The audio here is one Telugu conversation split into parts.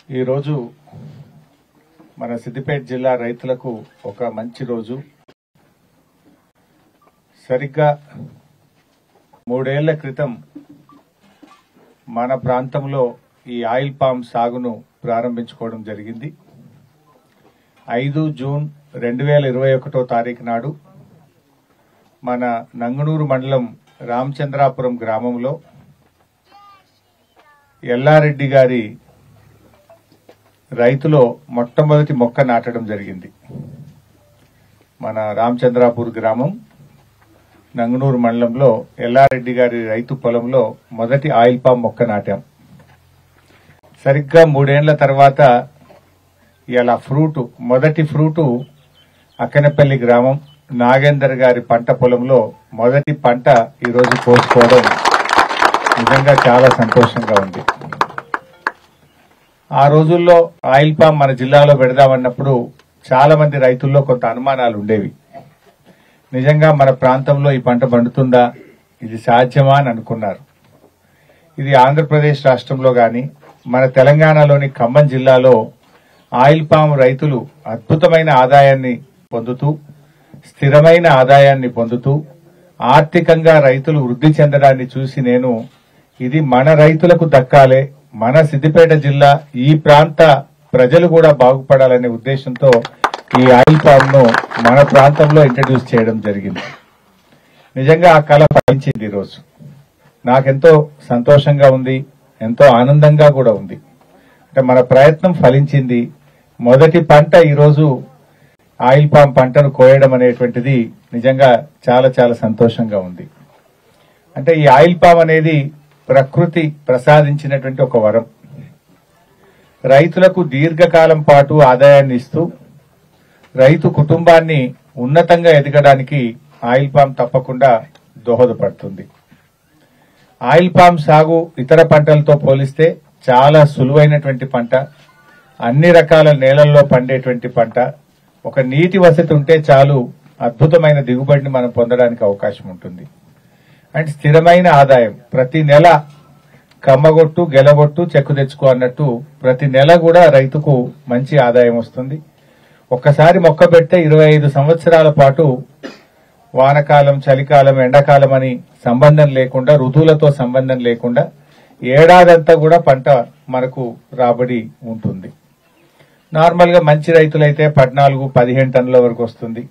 ఈరోజు మన సిద్దిపేట జిల్లా రైతులకు ఒక మంచి రోజు సరిగ్గా మూడేళ్ల క్రితం మన ప్రాంతంలో ఈ ఆయిల్ పామ్ సాగును ప్రారంభించుకోవడం జరిగింది ఐదు జూన్ రెండు వేల ఇరవై ఒకటో తారీఖు నాడు మన నంగునూరు మండలం రామచంద్రాపురం గ్రామంలో ఎల్లారెడ్డి గారి రైతులో మొట్టమొదటి మొక్క నాటడం జరిగింది మన రామచంద్రాపూర్ గ్రామం నంగునూరు మండలంలో ఎల్లారెడ్డి గారి రైతు పొలంలో మొదటి ఆయిల్ పామ్ మొక్క నాటాం సరిగ్గా మూడేళ్ల తర్వాత ఇలా ఫ్రూటు మొదటి ఫ్రూటు అక్కనపల్లి గ్రామం నాగేందర్ గారి పంట పొలంలో మొదటి పంట ఈరోజు కోసుకోవడం నిజంగా చాలా సంతోషంగా ఉంది ఆ రోజుల్లో ఆయిల్ పామ్ మన జిల్లాలో పెడదామన్నప్పుడు చాలా మంది రైతుల్లో కొంత అనుమానాలు ఉండేవి నిజంగా మన ప్రాంతంలో ఈ పంట పండుతుందా ఇది సాధ్యమా అని అనుకున్నారు ఇది ఆంధ్రప్రదేశ్ రాష్ట్రంలో గాని మన తెలంగాణలోని ఖమ్మం జిల్లాలో ఆయిల్ పామ్ రైతులు అద్భుతమైన ఆదాయాన్ని పొందుతూ స్థిరమైన ఆదాయాన్ని పొందుతూ ఆర్థికంగా రైతులు వృద్ధి చెందడాన్ని చూసి నేను ఇది మన రైతులకు దక్కాలే మన సిద్దిపేట జిల్లా ఈ ప్రాంత ప్రజలు కూడా బాగుపడాలనే ఉద్దేశంతో ఈ ఆయిల్ పామ్ ను మన ప్రాంతంలో ఇంట్రడ్యూస్ చేయడం జరిగింది నిజంగా ఆ కళ ఫలించింది ఈరోజు నాకెంతో సంతోషంగా ఉంది ఎంతో ఆనందంగా కూడా ఉంది అంటే మన ప్రయత్నం ఫలించింది మొదటి పంట ఈరోజు ఆయిల్ పామ్ పంటను కోయడం అనేటువంటిది నిజంగా చాలా చాలా సంతోషంగా ఉంది అంటే ఈ ఆయిల్ పామ్ అనేది ప్రకృతి ప్రసాదించినటువంటి ఒక వరం రైతులకు దీర్ఘకాలం పాటు ఆదాయాన్ని ఇస్తూ రైతు కుటుంబాన్ని ఉన్నతంగా ఎదగడానికి ఆయిల్ పామ్ తప్పకుండా దోహదపడుతుంది ఆయిల్ పామ్ సాగు ఇతర పంటలతో పోలిస్తే చాలా సులువైనటువంటి పంట అన్ని రకాల నేలల్లో పండేటువంటి పంట ఒక నీటి వసతి ఉంటే చాలు అద్భుతమైన దిగుబడిని మనం పొందడానికి అవకాశం ఉంటుంది అంటే స్థిరమైన ఆదాయం ప్రతి నెల కమ్మగొట్టు గెలగొట్టు చెక్కు తెచ్చుకో అన్నట్టు ప్రతి నెల కూడా రైతుకు మంచి ఆదాయం వస్తుంది ఒక్కసారి మొక్క పెడితే ఇరవై ఐదు సంవత్సరాల పాటు వానకాలం చలికాలం ఎండాకాలం అని సంబంధం లేకుండా ఋతువులతో సంబంధం లేకుండా ఏడాదంతా కూడా పంట మనకు రాబడి ఉంటుంది నార్మల్ గా మంచి రైతులైతే పద్నాలుగు పదిహేను టన్నుల వరకు వస్తుంది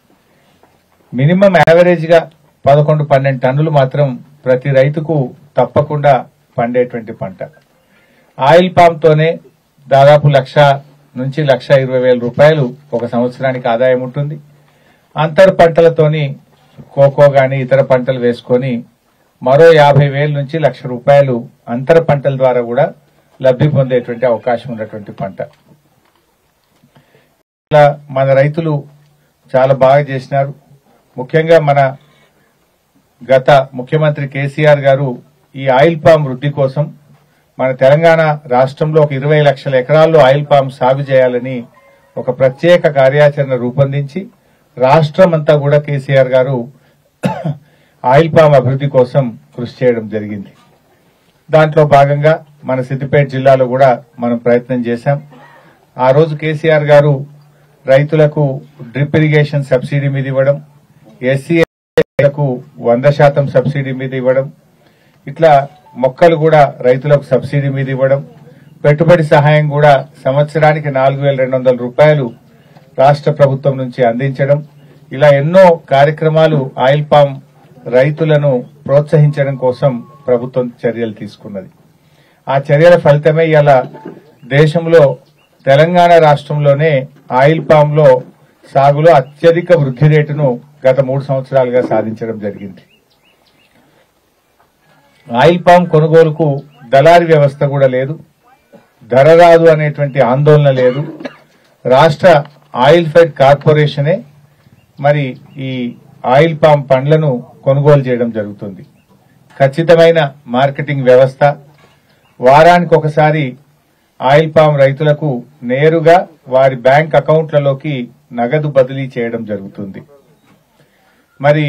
మినిమం యావరేజ్ గా పదకొండు పన్నెండు టన్నులు మాత్రం ప్రతి రైతుకు తప్పకుండా పండేటువంటి పంట ఆయిల్ పామ్ తోనే దాదాపు లక్ష నుంచి లక్ష ఇరవై వేల రూపాయలు ఒక సంవత్సరానికి ఆదాయం ఉంటుంది అంతర్ పంటలతోని కోకో గాని ఇతర పంటలు వేసుకొని మరో యాభై వేల నుంచి లక్ష రూపాయలు అంతర పంటల ద్వారా కూడా లబ్ధి పొందేటువంటి అవకాశం ఉన్నటువంటి పంట ఇలా మన రైతులు చాలా బాగా చేసినారు ముఖ్యంగా మన గత ముఖ్యమంత్రి కేసీఆర్ గారు ఈ ఆయిల్ పామ్ వృద్ధి కోసం మన తెలంగాణ రాష్ట్రంలో ఒక ఇరవై లక్షల ఎకరాల్లో ఆయిల్ పామ్ సాగు చేయాలని ఒక ప్రత్యేక కార్యాచరణ రూపొందించి రాష్ట్రం అంతా కూడా కేసీఆర్ గారు ఆయిల్ పామ్ అభివృద్ధి కోసం కృషి చేయడం జరిగింది దాంట్లో భాగంగా మన సిద్దిపేట జిల్లాలో కూడా మనం ప్రయత్నం చేశాం ఆ రోజు కేసీఆర్ గారు రైతులకు డ్రిప్ ఇరిగేషన్ సబ్సిడీ మీద ఇవ్వడం ఎస్సీ రైతులకు వంద శాతం సబ్సిడీ మీద ఇవ్వడం ఇట్లా మొక్కలు కూడా రైతులకు సబ్సిడీ మీద ఇవ్వడం పెట్టుబడి సహాయం కూడా సంవత్సరానికి నాలుగు వేల రెండు వందల రూపాయలు రాష్ట్ర ప్రభుత్వం నుంచి అందించడం ఇలా ఎన్నో కార్యక్రమాలు ఆయిల్ పామ్ రైతులను ప్రోత్సహించడం కోసం ప్రభుత్వం చర్యలు తీసుకున్నది ఆ చర్యల ఫలితమే ఇలా దేశంలో తెలంగాణ రాష్ట్రంలోనే ఆయిల్ పామ్ లో సాగులో అత్యధిక వృద్ధి రేటును గత మూడు సంవత్సరాలుగా సాధించడం జరిగింది ఆయిల్ పామ్ కొనుగోలుకు దళారీ వ్యవస్థ కూడా లేదు ధర రాదు అనేటువంటి ఆందోళన లేదు రాష్ట్ర ఆయిల్ ఫెడ్ కార్పొరేషనే మరి ఈ ఆయిల్ పామ్ పండ్లను కొనుగోలు చేయడం జరుగుతుంది ఖచ్చితమైన మార్కెటింగ్ వ్యవస్థ వారానికి ఒకసారి ఆయిల్ పామ్ రైతులకు నేరుగా వారి బ్యాంక్ అకౌంట్లలోకి నగదు బదిలీ చేయడం జరుగుతుంది మరి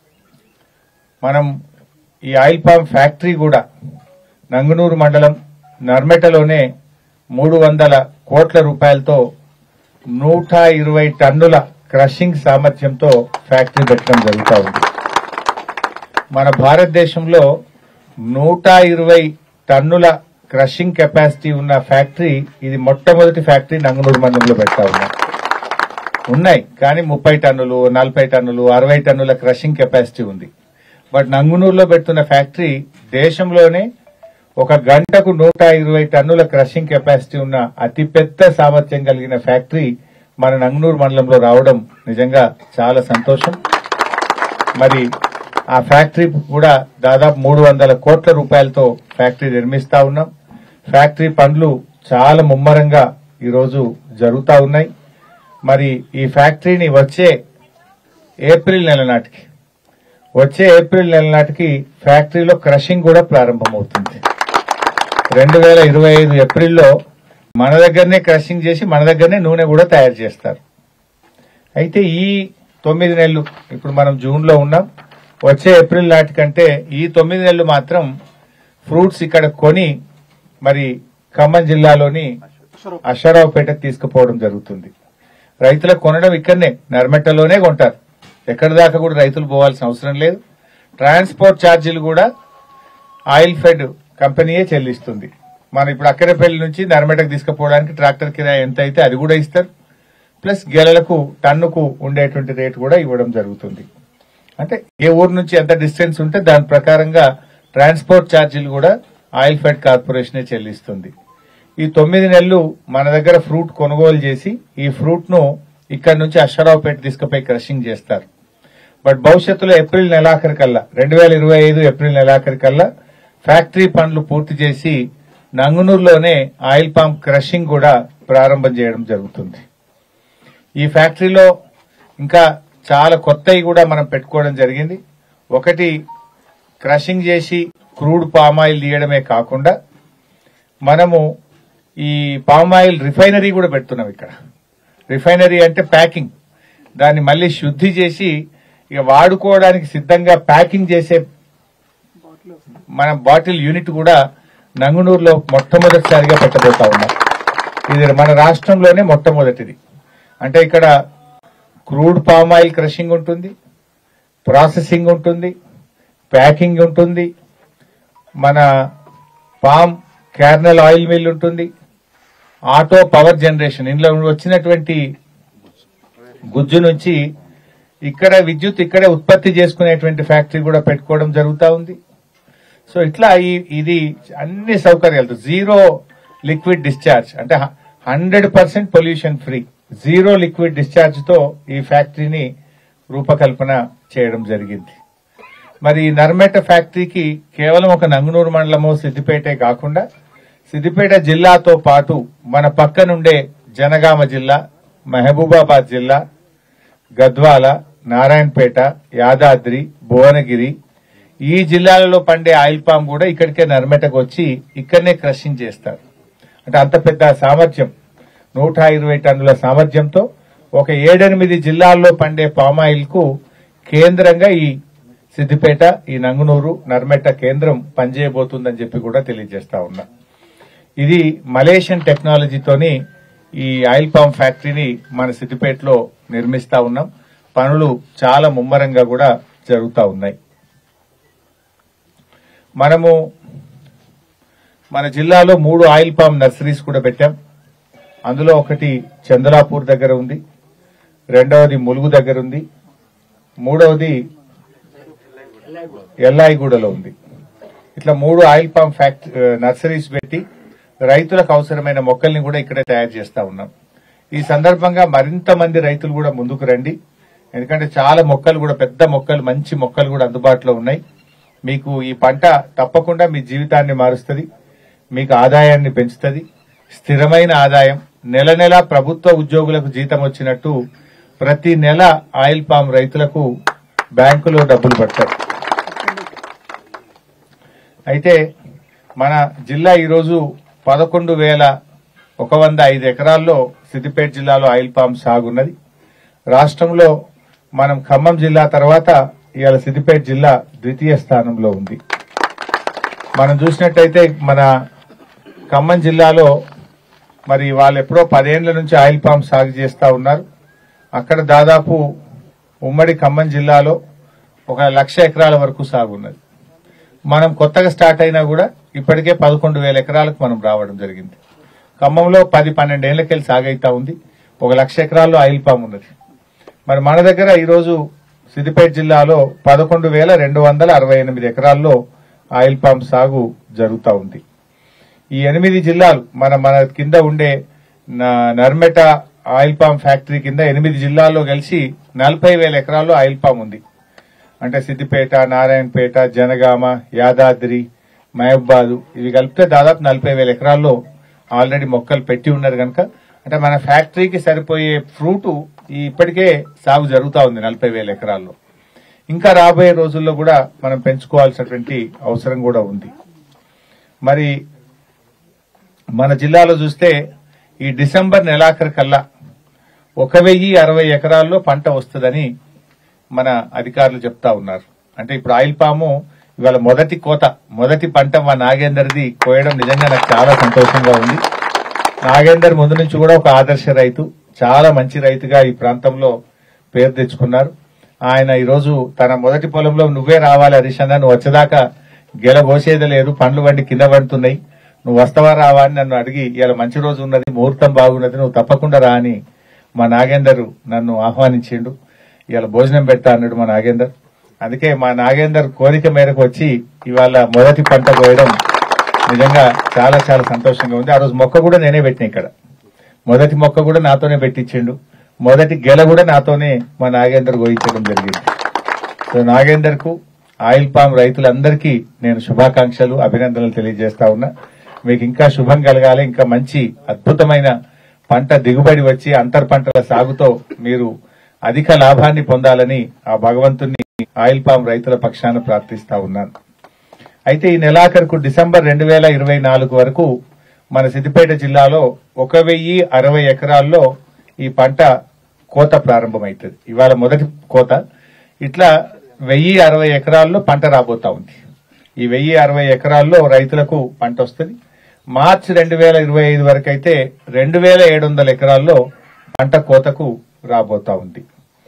మనం ఈ ఆయిల్ పామ్ ఫ్యాక్టరీ కూడా నంగునూరు మండలం నర్మెటలోనే మూడు వందల కోట్ల రూపాయలతో నూట ఇరవై టన్నుల క్రషింగ్ సామర్థ్యంతో ఫ్యాక్టరీ పెట్టడం జరుగుతూ ఉంది మన భారతదేశంలో నూట ఇరవై టన్నుల క్రషింగ్ కెపాసిటీ ఉన్న ఫ్యాక్టరీ ఇది మొట్టమొదటి ఫ్యాక్టరీ నంగనూరు మండలంలో పెట్టా ఉన్నాం ఉన్నాయి కానీ ముప్పై టన్నులు నలభై టన్నులు అరవై టన్నుల క్రషింగ్ కెపాసిటీ ఉంది బట్ నంగునూరులో పెడుతున్న ఫ్యాక్టరీ దేశంలోనే ఒక గంటకు నూట ఇరవై టన్నుల క్రషింగ్ కెపాసిటీ ఉన్న అతిపెద్ద సామర్థ్యం కలిగిన ఫ్యాక్టరీ మన నంగునూరు మండలంలో రావడం నిజంగా చాలా సంతోషం మరి ఆ ఫ్యాక్టరీ కూడా దాదాపు మూడు వందల కోట్ల రూపాయలతో ఫ్యాక్టరీ నిర్మిస్తా ఉన్నాం ఫ్యాక్టరీ పనులు చాలా ముమ్మరంగా ఈరోజు జరుగుతా ఉన్నాయి మరి ఈ ఫ్యాక్టరీని వచ్చే ఏప్రిల్ నెల నాటికి వచ్చే ఏప్రిల్ నెల నాటికి ఫ్యాక్టరీలో క్రషింగ్ కూడా ప్రారంభమవుతుంది రెండు వేల ఇరవై ఐదు ఏప్రిల్లో మన దగ్గరనే క్రషింగ్ చేసి మన దగ్గరనే నూనె కూడా తయారు చేస్తారు అయితే ఈ తొమ్మిది నెలలు ఇప్పుడు మనం జూన్ లో ఉన్నాం వచ్చే ఏప్రిల్ నాటికంటే ఈ తొమ్మిది నెలలు మాత్రం ఫ్రూట్స్ ఇక్కడ కొని మరి ఖమ్మం జిల్లాలోని అశ్వరావుపేటకు తీసుకుపోవడం జరుగుతుంది రైతులకు కొనడం ఇక్కడనే నర్మెట్టలోనే కొంటారు ఎక్కడి దాకా కూడా రైతులు పోవాల్సిన అవసరం లేదు ట్రాన్స్పోర్ట్ ఛార్జీలు కూడా ఆయిల్ ఫెడ్ కంపెనీయే చెల్లిస్తుంది మనం ఇప్పుడు అక్కడపల్లి నుంచి నర్మెటకు తీసుకుపోవడానికి ట్రాక్టర్ కిరాయి ఎంత అయితే అది కూడా ఇస్తారు ప్లస్ గెలలకు టన్నుకు ఉండేటువంటి రేటు కూడా ఇవ్వడం జరుగుతుంది అంటే ఏ ఊరు నుంచి ఎంత డిస్టెన్స్ ఉంటే దాని ప్రకారంగా ట్రాన్స్పోర్ట్ ఛార్జీలు కూడా ఆయిల్ ఫెడ్ కార్పొరేషనే చెల్లిస్తుంది ఈ తొమ్మిది నెలలు మన దగ్గర ఫ్రూట్ కొనుగోలు చేసి ఈ ఫ్రూట్ ను ఇక్కడ నుంచి అశ్వరావుపేట తీసుకుపోయి క్రషింగ్ చేస్తారు బట్ భవిష్యత్తులో ఏప్రిల్ నెలాఖరు కల్లా రెండు వేల ఇరవై ఐదు ఏప్రిల్ నెలాఖరు కల్లా ఫ్యాక్టరీ పనులు పూర్తి చేసి నంగునూరులోనే ఆయిల్ పామ్ క్రషింగ్ కూడా ప్రారంభం చేయడం జరుగుతుంది ఈ ఫ్యాక్టరీలో ఇంకా చాలా కొత్తవి కూడా మనం పెట్టుకోవడం జరిగింది ఒకటి క్రషింగ్ చేసి క్రూడ్ పామ్ ఆయిల్ తీయడమే కాకుండా మనము ఈ పామ్ ఆయిల్ రిఫైనరీ కూడా పెడుతున్నాం ఇక్కడ రిఫైనరీ అంటే ప్యాకింగ్ దాన్ని మళ్ళీ శుద్ధి చేసి ఇక వాడుకోవడానికి సిద్ధంగా ప్యాకింగ్ చేసే మన బాటిల్ యూనిట్ కూడా నంగునూరులో మొట్టమొదటిసారిగా పెట్టబోతా ఉన్నాం ఇది మన రాష్ట్రంలోనే మొట్టమొదటిది అంటే ఇక్కడ క్రూడ్ పామ్ ఆయిల్ క్రషింగ్ ఉంటుంది ప్రాసెసింగ్ ఉంటుంది ప్యాకింగ్ ఉంటుంది మన పామ్ క్యార్నల్ ఆయిల్ మిల్ ఉంటుంది ఆటో పవర్ జనరేషన్ ఇందులో వచ్చినటువంటి గుజ్జు నుంచి ఇక్కడ విద్యుత్ ఇక్కడే ఉత్పత్తి చేసుకునేటువంటి ఫ్యాక్టరీ కూడా పెట్టుకోవడం జరుగుతూ ఉంది సో ఇట్లా ఈ- ఇది అన్ని సౌకర్యాలతో జీరో లిక్విడ్ డిశ్చార్జ్ అంటే hundred percent pollution free zero liquid discharge తో ఈ ఫ్యాక్టరీని రూపకల్పన చేయడం జరిగింది మరి ఈ నర్మేట ఫ్యాక్టరీకి కేవలం ఒక నంగునూరు మండలము సిద్దిపేటే కాకుండా సిద్దిపేట జిల్లాతో పాటు మన పక్కనుండే జనగామ జిల్లా మహబూబాబాద్ జిల్లా గద్వాల నారాయణపేట యాదాద్రి భువనగిరి ఈ జిల్లాలలో పండే ఆయిల్ పామ్ కూడా ఇక్కడికే నర్మెటకు వచ్చి ఇక్కడనే క్రషింగ్ చేస్తారు అంటే అంత పెద్ద సామర్థ్యం నూట ఇరవై టన్నుల సామర్థ్యంతో ఒక ఏడెనిమిది జిల్లాల్లో పండే పామ్ ఆయిల్ కు కేంద్రంగా ఈ సిద్దిపేట ఈ నంగునూరు నర్మెట కేంద్రం పనిచేయబోతుందని చెప్పి కూడా తెలియజేస్తా ఉన్నా ఇది మలేషియన్ టెక్నాలజీతోని ఈ ఆయిల్ పామ్ ఫ్యాక్టరీని మన సిద్దిపేటలో నిర్మిస్తా ఉన్నాం పనులు చాలా ముమ్మరంగా కూడా జరుగుతా ఉన్నాయి మనము మన జిల్లాలో మూడు ఆయిల్ పామ్ నర్సరీస్ కూడా పెట్టాం అందులో ఒకటి చంద్రాపూర్ దగ్గర ఉంది రెండవది ములుగు దగ్గర ఉంది మూడవది ఎల్లాయిగూడలో ఉంది ఇట్లా మూడు ఆయిల్ పామ్ ఫ్యాక్ట నర్సరీస్ పెట్టి రైతులకు అవసరమైన మొక్కల్ని కూడా ఇక్కడే తయారు చేస్తా ఉన్నాం ఈ సందర్భంగా మరింత మంది రైతులు కూడా ముందుకు రండి ఎందుకంటే చాలా మొక్కలు కూడా పెద్ద మొక్కలు మంచి మొక్కలు కూడా అందుబాటులో ఉన్నాయి మీకు ఈ పంట తప్పకుండా మీ జీవితాన్ని మారుస్తుంది మీకు ఆదాయాన్ని పెంచుతుంది స్థిరమైన ఆదాయం నెల నెల ప్రభుత్వ ఉద్యోగులకు జీతం వచ్చినట్టు ప్రతి నెల ఆయిల్ పామ్ రైతులకు బ్యాంకులో డబ్బులు పడతాయి అయితే మన జిల్లా ఈరోజు పదకొండు వేల ఒక వంద ఐదు ఎకరాల్లో సిద్దిపేట జిల్లాలో ఆయిల్ పామ్ సాగు ఉన్నది రాష్ట్రంలో మనం ఖమ్మం జిల్లా తర్వాత ఇవాళ సిద్దిపేట జిల్లా ద్వితీయ స్థానంలో ఉంది మనం చూసినట్టయితే మన ఖమ్మం జిల్లాలో మరి వాళ్ళు ఎప్పుడో పదేళ్ల నుంచి ఆయిల్ పామ్ సాగు చేస్తా ఉన్నారు అక్కడ దాదాపు ఉమ్మడి ఖమ్మం జిల్లాలో ఒక లక్ష ఎకరాల వరకు సాగు ఉన్నది మనం కొత్తగా స్టార్ట్ అయినా కూడా ఇప్పటికే పదకొండు వేల ఎకరాలకు మనం రావడం జరిగింది ఖమ్మంలో పది పన్నెండేళ్లకెళ్ళి సాగైతా ఉంది ఒక లక్ష ఎకరాల్లో ఆయిల్ పామ్ ఉన్నది మరి మన దగ్గర ఈరోజు సిద్దిపేట జిల్లాలో పదకొండు వేల రెండు వందల అరవై ఎనిమిది ఎకరాల్లో ఆయిల్ పామ్ సాగు జరుగుతూ ఉంది ఈ ఎనిమిది జిల్లాలు మన మన కింద ఉండే న- నర్మెట ఆయిల్ పామ్ ఫ్యాక్టరీ కింద ఎనిమిది జిల్లాల్లో కలిసి నలభై వేల ఎకరాల్లో ఆయిల్ పామ్ ఉంది అంటే సిద్దిపేట నారాయణపేట జనగామ యాదాద్రి మహబాదు ఇవి కలిపితే దాదాపు నలభై వేల ఎకరాల్లో ఆల్రెడీ మొక్కలు పెట్టి ఉన్నారు కనుక అంటే మన ఫ్యాక్టరీకి సరిపోయే ఫ్రూట్ ఈ ఇప్పటికే సాగు జరుగుతా ఉంది నలభై వేల ఎకరాల్లో ఇంకా రాబోయే రోజుల్లో కూడా మనం పెంచుకోవాల్సినటువంటి అవసరం కూడా ఉంది మరి మన జిల్లాలో చూస్తే ఈ డిసెంబర్ నెలాఖరు కల్లా ఒక వెయ్యి అరవై ఎకరాల్లో పంట వస్తుందని మన అధికారులు చెప్తా ఉన్నారు అంటే ఇప్పుడు ఆయిల్ పాము ఇవాళ మొదటి కోత మొదటి పంట మా నాగేందర్ది కోయడం నిజంగా నాకు చాలా సంతోషంగా ఉంది నాగేందర్ ముందు నుంచి కూడా ఒక ఆదర్శ రైతు చాలా మంచి రైతుగా ఈ ప్రాంతంలో పేరు తెచ్చుకున్నారు ఆయన ఈరోజు తన మొదటి పొలంలో నువ్వే రావాలి హరీష్ అన్న నువ్వు వచ్చేదాకా గెల పోసేది లేదు పండ్లు వండి కింద పడుతున్నాయి నువ్వు వస్తావా రావా అని నన్ను అడిగి ఇలా మంచి రోజు ఉన్నది ముహూర్తం బాగున్నది నువ్వు తప్పకుండా రా అని మా నాగేందర్ నన్ను ఆహ్వానించిండు ఇవాళ భోజనం పెడతా అన్నాడు మా నాగేందర్ అందుకే మా నాగేందర్ కోరిక మేరకు వచ్చి ఇవాళ మొదటి పంట కోయడం నిజంగా చాలా చాలా సంతోషంగా ఉంది ఆ రోజు మొక్క కూడా నేనే పెట్టిన ఇక్కడ మొదటి మొక్క కూడా నాతోనే పెట్టించిండు మొదటి గెల కూడా నాతోనే మా నాగేందర్ గోయించడం జరిగింది సో నాగేందర్ కు ఆయిల్ పామ్ రైతులందరికీ నేను శుభాకాంక్షలు అభినందనలు తెలియజేస్తా ఉన్నా మీకు ఇంకా శుభం కలగాలి ఇంకా మంచి అద్భుతమైన పంట దిగుబడి వచ్చి అంతర్ పంటల సాగుతో మీరు అధిక లాభాన్ని పొందాలని ఆ భగవంతుని ఆయిల్ పామ్ రైతుల పక్షాన ప్రార్థిస్తా ఉన్నాను అయితే ఈ నెలాఖరుకు డిసెంబర్ రెండు వేల ఇరవై నాలుగు వరకు మన సిద్దిపేట జిల్లాలో ఒక వెయ్యి అరవై ఎకరాల్లో ఈ పంట కోత ప్రారంభమవుతుంది ఇవాళ మొదటి కోత ఇట్లా వెయ్యి అరవై ఎకరాల్లో పంట రాబోతా ఉంది ఈ వెయ్యి అరవై ఎకరాల్లో రైతులకు పంట వస్తుంది మార్చి రెండు వేల ఇరవై ఐదు వరకు అయితే రెండు వేల ఏడు వందల ఎకరాల్లో పంట కోతకు రాబోతా ఉంది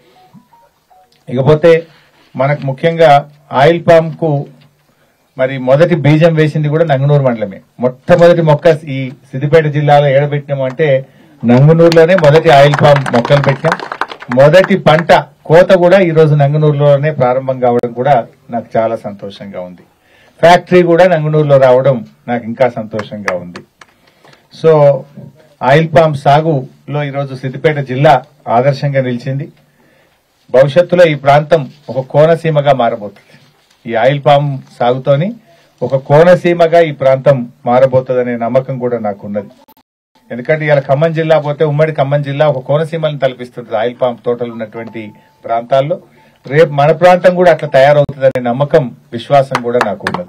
ఇకపోతే మనకు ముఖ్యంగా ఆయిల్ పామ్ కు మరి మొదటి బీజం వేసింది కూడా నంగునూరు మండలమే మొట్టమొదటి మొక్క ఈ సిద్దిపేట జిల్లాలో ఏడబెట్టినాము అంటే నంగునూరులోనే మొదటి ఆయిల్ పామ్ మొక్కలు పెట్టాం మొదటి పంట కోత కూడా ఈ రోజు నంగునూరులోనే ప్రారంభం కావడం కూడా నాకు చాలా సంతోషంగా ఉంది ఫ్యాక్టరీ కూడా నంగునూరులో రావడం నాకు ఇంకా సంతోషంగా ఉంది సో ఆయిల్ పామ్ సాగులో ఈరోజు సిద్దిపేట జిల్లా ఆదర్శంగా నిలిచింది భవిష్యత్తులో ఈ ప్రాంతం ఒక కోనసీమగా మారబోతుంది ఈ ఆయిల్ పామ్ సాగుతోని ఒక కోనసీమగా ఈ ప్రాంతం మారబోతుందనే నమ్మకం కూడా నాకున్నది ఎందుకంటే ఇవాళ ఖమ్మం జిల్లా పోతే ఉమ్మడి ఖమ్మం జిల్లా ఒక కోనసీమలను తలపిస్తుంది ఆయిల్ పామ్ తోటలు ఉన్నటువంటి ప్రాంతాల్లో రేపు మన ప్రాంతం కూడా అట్లా తయారవుతుందనే నమ్మకం విశ్వాసం కూడా నాకు ఉన్నది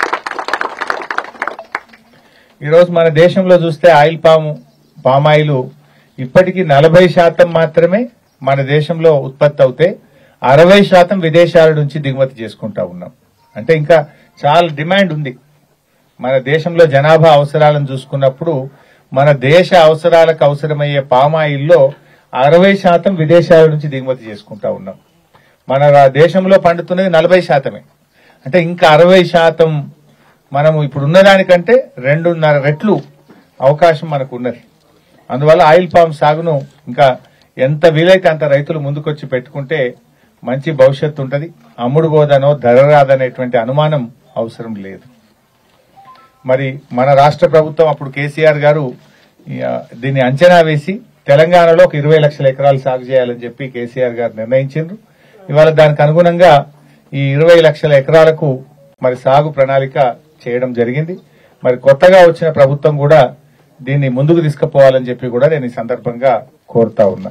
ఈరోజు మన దేశంలో చూస్తే ఆయిల్ పాము పామాయిల్ ఇప్పటికీ నలభై శాతం మాత్రమే మన దేశంలో ఉత్పత్తి అవుతే అరవై శాతం విదేశాల నుంచి దిగుమతి చేసుకుంటా ఉన్నాం అంటే ఇంకా చాలా డిమాండ్ ఉంది మన దేశంలో జనాభా అవసరాలను చూసుకున్నప్పుడు మన దేశ అవసరాలకు అవసరమయ్యే పామాయిల్లో అరవై శాతం విదేశాల నుంచి దిగుమతి చేసుకుంటా ఉన్నాం మన రా- దేశంలో పండుతున్నది నలభై శాతమే అంటే ఇంకా అరవై శాతం మనము ఇప్పుడు ఉన్నదానికంటే రెండున్నర రెట్లు అవకాశం మనకు ఉన్నది అందువల్ల ఆయిల్ పామ్ సాగును ఇంకా ఎంత వీలైతే అంత రైతులు ముందుకొచ్చి పెట్టుకుంటే మంచి భవిష్యత్తు ఉంటది అమ్ముడు పోదనో ధర రాదనేటువంటి అనుమానం అవసరం లేదు మరి మన రాష్ట్ర ప్రభుత్వం అప్పుడు కేసీఆర్ గారు ఈ, ఆ, దీన్ని అంచనా వేసి తెలంగాణలో ఒక ఇరవై లక్షల ఎకరాలు సాగు చేయాలని చెప్పి కేసీఆర్ గారు నిర్ణయించారు ఇవాళ దానికి అనుగుణంగా ఈ ఇరవై లక్షల ఎకరాలకు మరి సాగు ప్రణాళిక చేయడం జరిగింది మరి కొత్తగా వచ్చిన ప్రభుత్వం కూడా దీన్ని ముందుకు తీసుకుపోవాలని చెప్పి కూడా నేను ఈ సందర్భంగా కోరుతా ఉన్నా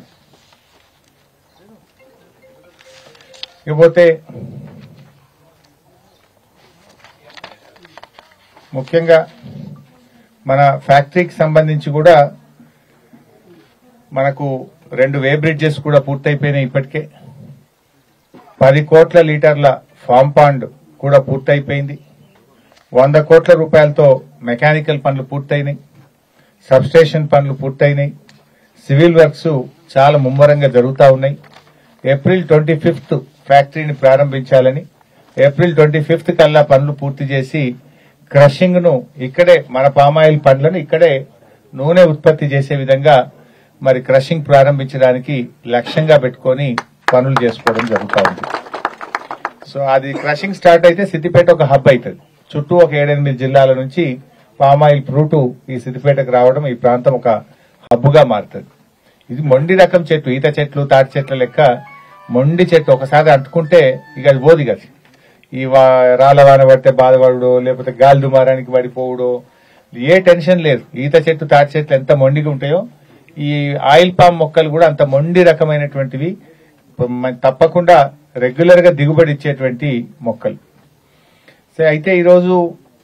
ఇకపోతే ముఖ్యంగా మన ఫ్యాక్టరీకి సంబంధించి కూడా మనకు రెండు వే బ్రిడ్జెస్ కూడా పూర్తయిపోయినాయి ఇప్పటికే పది కోట్ల లీటర్ల ఫామ్ పాండ్ కూడా పూర్తయిపోయింది వంద కోట్ల రూపాయలతో మెకానికల్ పనులు పూర్తయినాయి సబ్స్టేషన్ పనులు పూర్తయినాయి సివిల్ వర్క్స్ చాలా ముమ్మరంగా జరుగుతూ ఉన్నాయి ఏప్రిల్ ట్వంటీ ఫిఫ్త్ ఫ్యాక్టరీని ప్రారంభించాలని ఏప్రిల్ ట్వంటీ ఫిఫ్త్ కల్లా పనులు పూర్తి చేసి క్రషింగ్ ను ఇక్కడే మన పామాయిల్ పండ్లను ఇక్కడే నూనె ఉత్పత్తి చేసే విధంగా మరి క్రషింగ్ ప్రారంభించడానికి లక్ష్యంగా పెట్టుకొని పనులు చేసుకోవడం జరుగుతూ ఉంది సో అది క్రషింగ్ స్టార్ట్ అయితే సిద్దిపేట ఒక హబ్ అవుతుంది చుట్టూ ఒక ఏడెనిమిది జిల్లాల నుంచి పామాయిల్ ఫ్రూట్ ఈ సిద్దిపేటకు రావడం ఈ ప్రాంతం ఒక హబ్ గా మారుతుంది ఇది మొండి రకం చెట్టు ఈత చెట్లు తాటి చెట్ల లెక్క మొండి చెట్టు ఒకసారి అంటుకుంటే ఇక అది పోదు కదా ఈ వా- రాళ్ళ వాన పడితే బాధపడడో లేకపోతే గాలి దుమారానికి పడిపోవడో ఏ టెన్షన్ లేదు ఈత చెట్టు తాటి చెట్లు ఎంత మొండిగా ఉంటాయో ఈ ఆయిల్ పామ్ మొక్కలు కూడా అంత మొండి రకమైనటువంటివి మ- తప్పకుండా రెగ్యులర్ గా దిగుబడి ఇచ్చేటువంటి మొక్కలు సో అయితే ఈరోజు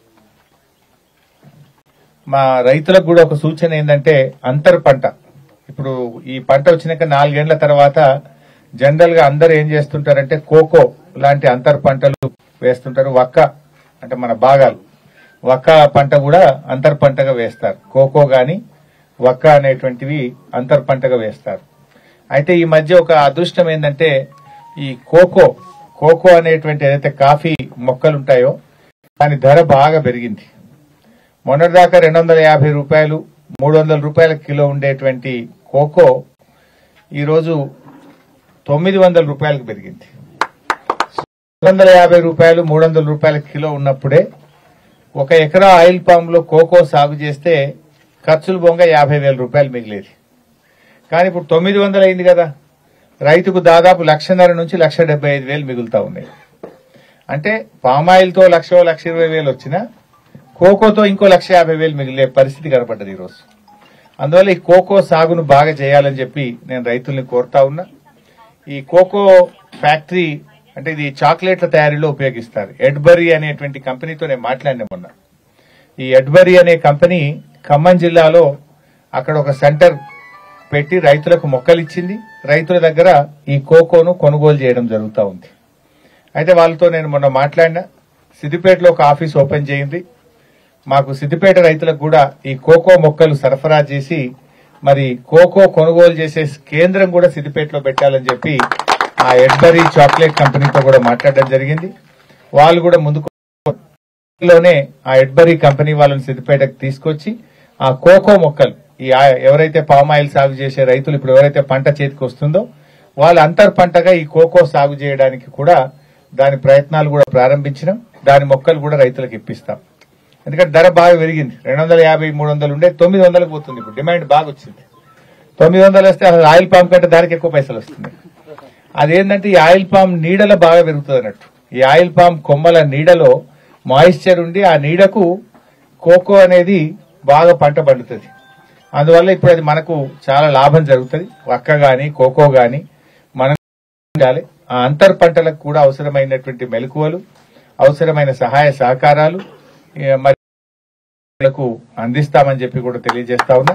మా రైతులకు కూడా ఒక సూచన ఏంటంటే అంతర్ పంట ఇప్పుడు ఈ పంట వచ్చినాక నాలుగేళ్ల తర్వాత జనరల్ గా అందరు ఏం చేస్తుంటారంటే కోకో లాంటి అంతర్ పంటలు వేస్తుంటారు వక్క అంటే మన భాగాలు వక్క పంట కూడా అంతర్ పంటగా వేస్తారు కోకో గాని వక్క అనేటువంటివి అంతర్ పంటగా వేస్తారు అయితే ఈ మధ్య ఒక అదృష్టం ఏంటంటే ఈ కోకో కోకో అనేటువంటి ఏదైతే కాఫీ మొక్కలు ఉంటాయో దాని ధర బాగా పెరిగింది మొన్నటిదాకా రెండు వందల యాభై రూపాయలు మూడు వందల రూపాయల కిలో ఉండేటువంటి కోకో ఈరోజు తొమ్మిది వందల రూపాయలకు పెరిగింది రెండు వందల యాభై రూపాయలు మూడు వందల రూపాయల కిలో ఉన్నప్పుడే ఒక ఎకరా ఆయిల్ పామ్ లో కోకో సాగు చేస్తే ఖర్చులు బొంగ యాభై వేల రూపాయలు మిగిలేది కానీ ఇప్పుడు తొమ్మిది వందలు అయింది కదా రైతుకు దాదాపు లక్షన్నర నుంచి లక్ష డెబ్బై ఐదు వేలు మిగులుతా ఉన్నాయి అంటే పామాయిల్ తో లక్ష లక్ష ఇరవై వేలు వచ్చినా కోకోతో ఇంకో లక్ష యాభై వేలు మిగిలే పరిస్థితి కనపడ్డది ఈరోజు అందువల్ల ఈ కోకో సాగును బాగా చేయాలని చెప్పి నేను రైతుల్ని కోరుతా ఉన్నా ఈ కోకో ఫ్యాక్టరీ అంటే ఇది చాక్లెట్ల తయారీలో ఉపయోగిస్తారు ఎడ్బరీ అనేటువంటి కంపెనీతో నేను మాట్లాడిన మొన్న ఈ ఎడ్బరీ అనే కంపెనీ ఖమ్మం జిల్లాలో అక్కడ ఒక సెంటర్ పెట్టి రైతులకు మొక్కలు ఇచ్చింది రైతుల దగ్గర ఈ కోకోను కొనుగోలు చేయడం జరుగుతూ ఉంది అయితే వాళ్ళతో నేను మొన్న మాట్లాడినా సిద్దిపేటలో ఒక ఆఫీస్ ఓపెన్ చేయింది మాకు సిద్దిపేట రైతులకు కూడా ఈ కోకో మొక్కలు సరఫరా చేసి మరి కోకో కొనుగోలు చేసే కేంద్రం కూడా సిద్దిపేటలో పెట్టాలని చెప్పి ఆ ఎడ్బరీ చాక్లెట్ కంపెనీతో కూడా మాట్లాడడం జరిగింది వాళ్ళు కూడా ముందుకు లోనే ఆ ఎడ్బరీ కంపెనీ వాళ్ళని సిద్దిపేటకు తీసుకొచ్చి ఆ కోకో మొక్కలు ఈ ఆ- ఎవరైతే పామ్ ఆయిల్ సాగు చేసే రైతులు ఇప్పుడు ఎవరైతే పంట చేతికి వస్తుందో వాళ్ళు అంతర్ పంటగా ఈ కోకో సాగు చేయడానికి కూడా దాని ప్రయత్నాలు కూడా ప్రారంభించినాం దాని మొక్కలు కూడా రైతులకు ఇప్పిస్తాం ఎందుకంటే ధర బాగా పెరిగింది రెండు వందల యాభై మూడు వందలు ఉండే తొమ్మిది వందలకు పోతుంది ఇప్పుడు డిమాండ్ బాగా వచ్చింది తొమ్మిది వందలు వస్తే అసలు ఆయిల్ పామ్ కంటే దానికి ఎక్కువ పైసలు వస్తుంది అదేంటంటే ఈ ఆయిల్ పామ్ నీడలో బాగా పెరుగుతుంది అన్నట్టు ఈ ఆయిల్ పామ్ కొమ్మల నీడలో మాయిశ్చర్ ఉండి ఆ నీడకు కోకో అనేది బాగా పంట పండుతుంది అందువల్ల ఇప్పుడు అది మనకు చాలా లాభం జరుగుతుంది వక్క గాని కోకో గాని మనం ఉండాలి ఆ అంతర్ పంటలకు కూడా అవసరమైనటువంటి మెలకువలు అవసరమైన సహాయ సహకారాలు ఏ, మరి రైతులకు అందిస్తామని చెప్పి కూడా తెలియజేస్తా ఉన్నా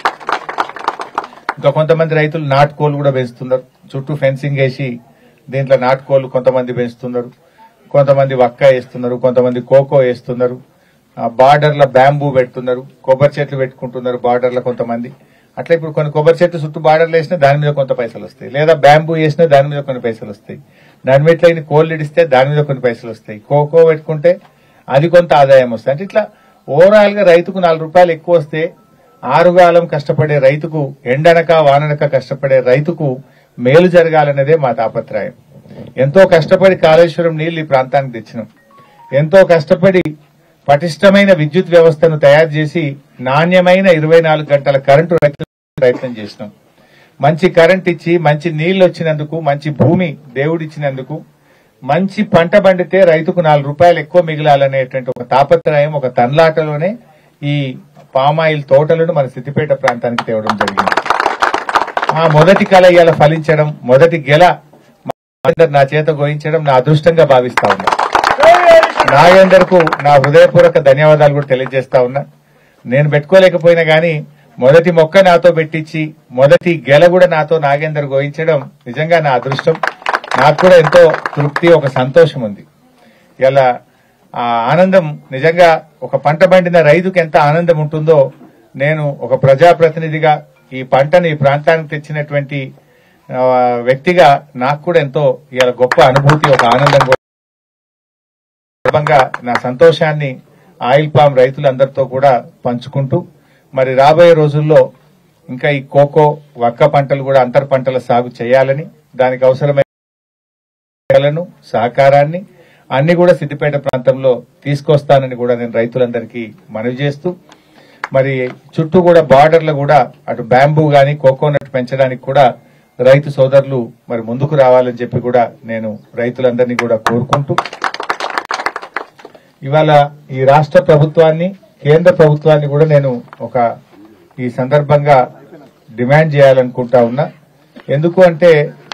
ఇంకా కొంతమంది రైతులు నాటుకోలు కూడా పెంచుతున్నారు చుట్టూ ఫెన్సింగ్ వేసి దీంట్లో నాటుకోలు కొంతమంది పెంచుతున్నారు కొంతమంది వక్క వేస్తున్నారు కొంతమంది కోకో వేస్తున్నారు బార్డర్ల బ్యాంబూ పెడుతున్నారు కొబ్బరి చెట్లు పెట్టుకుంటున్నారు బార్డర్ల కొంతమంది అట్లా ఇప్పుడు కొన్ని కొబ్బరి చెట్లు చుట్టూ బార్డర్లు వేసినా దాని మీద కొంత పైసలు వస్తాయి లేదా బ్యాంబూ వేసినా దాని మీద కొన్ని పైసలు వస్తాయి దాని మీద ఇట్లా కోళ్ళు ఇడిస్తే దాని మీద కొన్ని పైసలు వస్తాయి కోకో పెట్టుకుంటే అది కొంత ఆదాయం వస్తుంది అంటే ఇట్లా ఓవరాల్ గా రైతుకు నాలుగు రూపాయలు ఎక్కువ వస్తే ఆరుగాలం కష్టపడే రైతుకు ఎండనక వాననక కష్టపడే రైతుకు మేలు జరగాలన్నదే మా తాపత్రయం ఎంతో కష్టపడి కాళేశ్వరం నీళ్లు ఈ ప్రాంతానికి తెచ్చినాం ఎంతో కష్టపడి పటిష్టమైన విద్యుత్ వ్యవస్థను తయారు చేసి నాణ్యమైన ఇరవై నాలుగు గంటల కరెంటు రైతులకు ప్రయత్నం చేసినాం మంచి కరెంట్ ఇచ్చి మంచి నీళ్లు వచ్చినందుకు మంచి భూమి దేవుడిచ్చినందుకు మంచి పంట పండితే రైతుకు నాలుగు రూపాయలు ఎక్కువ మిగిలాలనేటువంటి ఒక తాపత్రయం ఒక తన్లాటలోనే ఈ పామాయిల్ తోటలను మన సిద్దిపేట ప్రాంతానికి తేవడం జరిగింది ఆ మొదటి కళ ఇవాళ ఫలించడం మొదటి గెల నాగేందర్ నా చేత గోయించడం నా అదృష్టంగా భావిస్తా ఉన్నా నాగేందర్ కు నా హృదయపూర్వక ధన్యవాదాలు కూడా తెలియజేస్తా ఉన్నా నేను పెట్టుకోలేకపోయినా గానీ మొదటి మొక్క నాతో పెట్టించి మొదటి గెల కూడా నాతో నాగేందర్ గోయించడం నిజంగా నా అదృష్టం నాకు కూడా ఎంతో తృప్తి ఒక సంతోషం ఉంది ఇలా ఆ ఆనందం నిజంగా ఒక పంట పండిన రైతుకి ఎంత ఆనందం ఉంటుందో నేను ఒక ప్రజాప్రతినిధిగా ఈ పంటను ఈ ప్రాంతానికి తెచ్చినటువంటి ఆ, వ్యక్తిగా నాకు కూడా ఎంతో ఇవాళ గొప్ప అనుభూతి ఒక ఆనందం కూడా సందర్భంగా నా సంతోషాన్ని ఆయిల్ పామ్ రైతులందరితో కూడా పంచుకుంటూ మరి రాబోయే రోజుల్లో ఇంకా ఈ కోకో వక్క పంటలు కూడా అంతర పంటల సాగు చేయాలని దానికి అవసరమైన లను, సహకారాన్ని అన్ని కూడా సిద్దిపేట ప్రాంతంలో తీసుకొస్తానని కూడా నేను రైతులందరికీ మనవి చేస్తూ మరి చుట్టూ కూడా బార్డర్లు కూడా అటు బ్యాంబూ గాని కోకోనట్ పెంచడానికి కూడా రైతు సోదరులు మరి ముందుకు రావాలని చెప్పి కూడా నేను రైతులందరినీ కూడా కోరుకుంటూ ఇవాళ ఈ రాష్ట్ర ప్రభుత్వాన్ని కేంద్ర ప్రభుత్వాన్ని కూడా నేను ఒక ఈ సందర్భంగా డిమాండ్ చేయాలనుకుంటా ఉన్నా ఎందుకు అంటే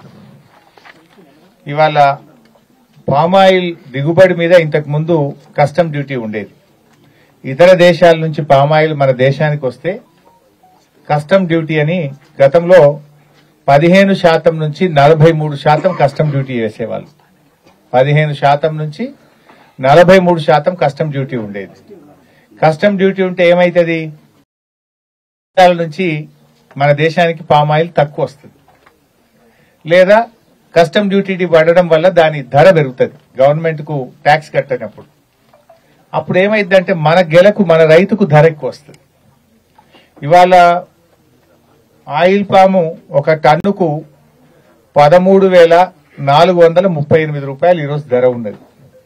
ఇవాళ పామాయిల్ దిగుబడి మీద ఇంతకు ముందు కస్టమ్ డ్యూటీ ఉండేది ఇతర దేశాల నుంచి పామాయిల్ మన దేశానికి వస్తే కస్టమ్ డ్యూటీ అని గతంలో పదిహేను శాతం నుంచి నలభై మూడు శాతం కస్టమ్ డ్యూటీ వేసేవాళ్ళు పదిహేను శాతం నుంచి నలభై మూడు శాతం కస్టమ్ డ్యూటీ ఉండేది కస్టమ్ డ్యూటీ ఉంటే ఏమైతుంది దేశాల నుంచి మన దేశానికి పామాయిల్ తక్కువ వస్తుంది లేదా కస్టమ్ డ్యూటీ పడడం వల్ల దాని ధర పెరుగుతుంది గవర్నమెంట్ కు ట్యాక్స్ కట్టనప్పుడు అప్పుడు ఏమైందంటే మన గెలకు మన రైతుకు ధర ఎక్కువ వస్తుంది ఇవాళ ఆయిల్ పాము ఒక టన్నుకు పదమూడు వేల నాలుగు వందల ముప్పై ఎనిమిది రూపాయలు ఈరోజు ధర ఉన్నది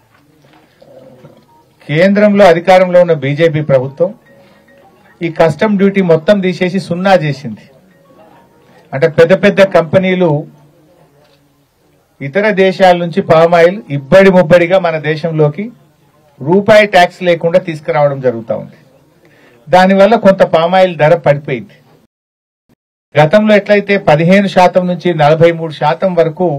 కేంద్రంలో అధికారంలో ఉన్న బీజేపీ ప్రభుత్వం ఈ కస్టమ్ డ్యూటీ మొత్తం తీసేసి సున్నా చేసింది అంటే పెద్ద పెద్ద కంపెనీలు ఇతర దేశాల నుంచి పామాయిల్ ఇబ్బడి ముబ్బడిగా మన దేశంలోకి రూపాయి ట్యాక్స్ లేకుండా తీసుకురావడం జరుగుతూ ఉంది దానివల్ల కొంత పామాయిల్ ధర పడిపోయింది గతంలో ఎట్లయితే పదిహేను శాతం నుంచి నలభై మూడు శాతం వరకు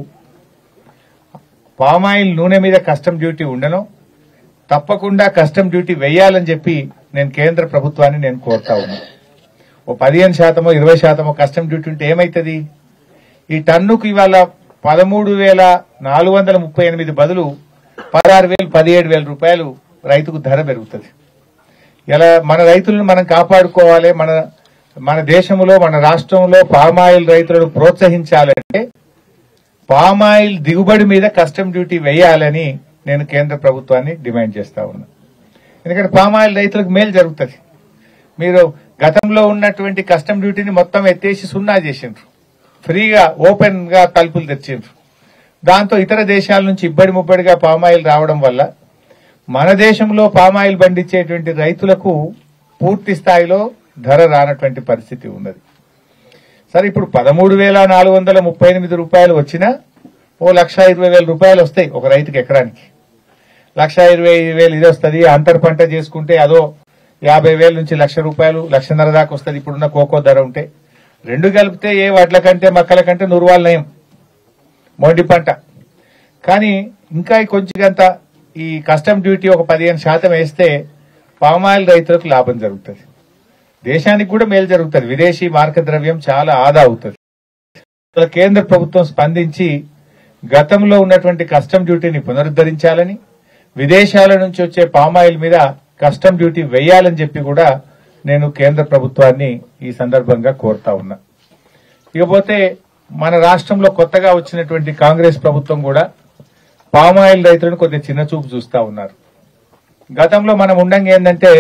పామాయిల్ నూనె మీద కస్టమ్ డ్యూటీ ఉండను తప్పకుండా కస్టమ్ డ్యూటీ వేయాలని చెప్పి నేను కేంద్ర ప్రభుత్వాన్ని నేను కోరుతా ఉన్నా ఓ పదిహేను శాతమో ఇరవై శాతమో కస్టమ్ డ్యూటీ ఉంటే ఏమైతుంది ఈ టన్నుకు ఇవాళ పదమూడు వేల నాలుగు వందల ముప్పై ఎనిమిది బదులు పదహారు వేలు పదిహేడు వేల రూపాయలు రైతుకు ధర పెరుగుతుంది ఇలా మన రైతులను మనం కాపాడుకోవాలి మన మన దేశంలో మన రాష్ట్రంలో పామాయిల్ రైతులను ప్రోత్సహించాలంటే పామాయిల్ దిగుబడి మీద కస్టమ్ డ్యూటీ వేయాలని నేను కేంద్ర ప్రభుత్వాన్ని డిమాండ్ చేస్తా ఉన్నా ఎందుకంటే పామాయిల్ రైతులకు మేలు జరుగుతుంది మీరు గతంలో ఉన్నటువంటి కస్టమ్ డ్యూటీని మొత్తం ఎత్తేసి సున్నా చేసిండ్రు ఫ్రీగా ఓపెన్ గా తలుపులు తెచ్చిండ్రు దాంతో ఇతర దేశాల నుంచి ఇబ్బడి ముబ్బడిగా పామాయిల్ రావడం వల్ల మన దేశంలో పామాయిల్ పండించేటువంటి రైతులకు పూర్తి స్థాయిలో ధర రానటువంటి పరిస్థితి ఉన్నది సరే ఇప్పుడు పదమూడు వేల నాలుగు వందల ముప్పై ఎనిమిది రూపాయలు వచ్చినా ఓ లక్ష ఇరవై వేల రూపాయలు వస్తాయి ఒక రైతుకి ఎకరానికి లక్ష ఇరవై వేలు ఇది వస్తుంది అంతర్ పంట చేసుకుంటే అదో యాభై వేల నుంచి లక్ష రూపాయలు లక్షన్నర దాకా వస్తుంది ఇప్పుడున్న కోకో ధర ఉంటే రెండు కలిపితే ఏ వడ్ల కంటే మక్కల కంటే నూరువాళ్ళు నయం మొండి పంట కానీ ఇంకా కొంచెంత ఈ కస్టమ్ డ్యూటీ ఒక పదిహేను శాతం వేస్తే పామాయిల్ రైతులకు లాభం జరుగుతుంది దేశానికి కూడా మేలు జరుగుతుంది విదేశీ మార్క ద్రవ్యం చాలా ఆదా అవుతుంది అసలు కేంద్ర ప్రభుత్వం స్పందించి గతంలో ఉన్నటువంటి కస్టమ్ డ్యూటీని పునరుద్ధరించాలని విదేశాల నుంచి వచ్చే పామాయిల్ మీద కస్టమ్ డ్యూటీ వేయాలని చెప్పి కూడా నేను కేంద్ర ప్రభుత్వాన్ని ఈ సందర్భంగా కోరుతా ఉన్నా ఇకపోతే మన రాష్ట్రంలో కొత్తగా వచ్చినటువంటి కాంగ్రెస్ ప్రభుత్వం కూడా పామాయిల్ రైతులను కొద్దిగా చిన్న చూపు చూస్తా ఉన్నారు గతంలో మనం ఉండంగా ఏంటంటే